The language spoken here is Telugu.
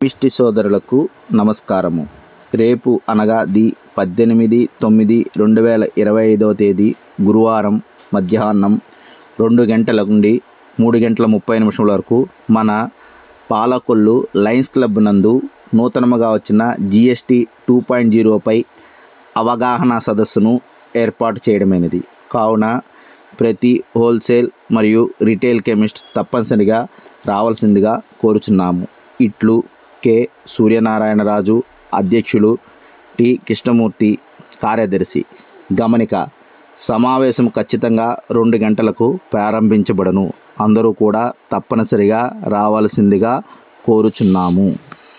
కెమిస్ట్రీ సోదరులకు నమస్కారము రేపు అనగా ది పద్దెనిమిది తొమ్మిది రెండు వేల ఇరవై ఐదవ తేదీ గురువారం మధ్యాహ్నం రెండు గంటల నుండి మూడు గంటల ముప్పై నిమిషముల వరకు మన పాలకొల్లు లయన్స్ క్లబ్ నందు నూతనముగా వచ్చిన జిఎస్టి టూ పాయింట్ జీరోపై అవగాహన సదస్సును ఏర్పాటు చేయడమైనది కావున ప్రతి హోల్సేల్ మరియు రిటైల్ కెమిస్ట్ తప్పనిసరిగా రావాల్సిందిగా కోరుచున్నాము ఇట్లు కె సూర్యనారాయణరాజు అధ్యక్షులు టి కృష్ణమూర్తి కార్యదర్శి గమనిక సమావేశం ఖచ్చితంగా రెండు గంటలకు ప్రారంభించబడను అందరూ కూడా తప్పనిసరిగా రావాల్సిందిగా కోరుచున్నాము